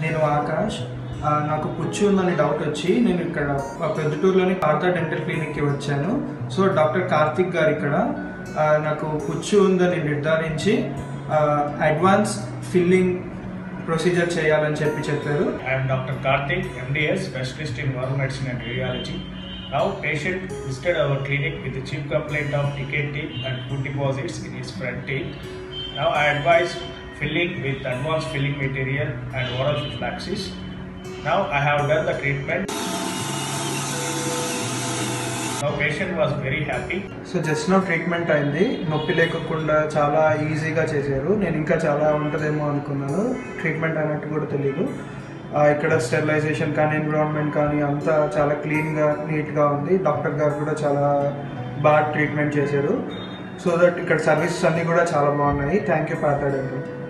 నేను ఆకాష్ ఆ, నాకు పుచ్చు ఉందని డౌట్ వచ్చి నేను ఇక్కడ ఆ, ప్రొద్దుటూరులోని పార్థ డెంటల్ క్లినిక్కి వచ్చాను సో డాక్టర్ కార్తిక్ గారు ఇక్కడ ఆ, నాకు పుచ్చు ఉందని నిర్ధారించి అడ్వాన్స్ ఫిల్లింగ్ ప్రొసీజర్ చేయాలని చెప్పి చెప్పారు I am Dr. Karthik, MDS, specialist in oral medicine and radiology. Now, patient visited our clinic with the chief complaint of decayed teeth and food deposits in his front teeth. Now, I advise filling with advanced filling material and oral prophylaxis. Now, I have done the treatment. Now, patient was very happy. So just now treatment అయింది నొప్పి లేకుండా చాలా ఈజీగా చేశారు నేను ఇంకా చాలా ఉంటుందేమో అనుకున్నాను ట్రీట్మెంట్ అన్నట్టు కూడా తెలియదు ఆ, ఇక్కడ స్టెరిలైజేషన్ కానీ ఎన్విరాన్మెంట్ కానీ అంతా చాలా క్లీన్గా నీట్గా ఉంది డాక్టర్ గారు కూడా చాలా బాగా ట్రీట్మెంట్ చేశారు సో దట్ ఇక్కడ సర్వీసెస్ అన్నీ కూడా చాలా బాగున్నాయి థ్యాంక్ యూ పాతాడండి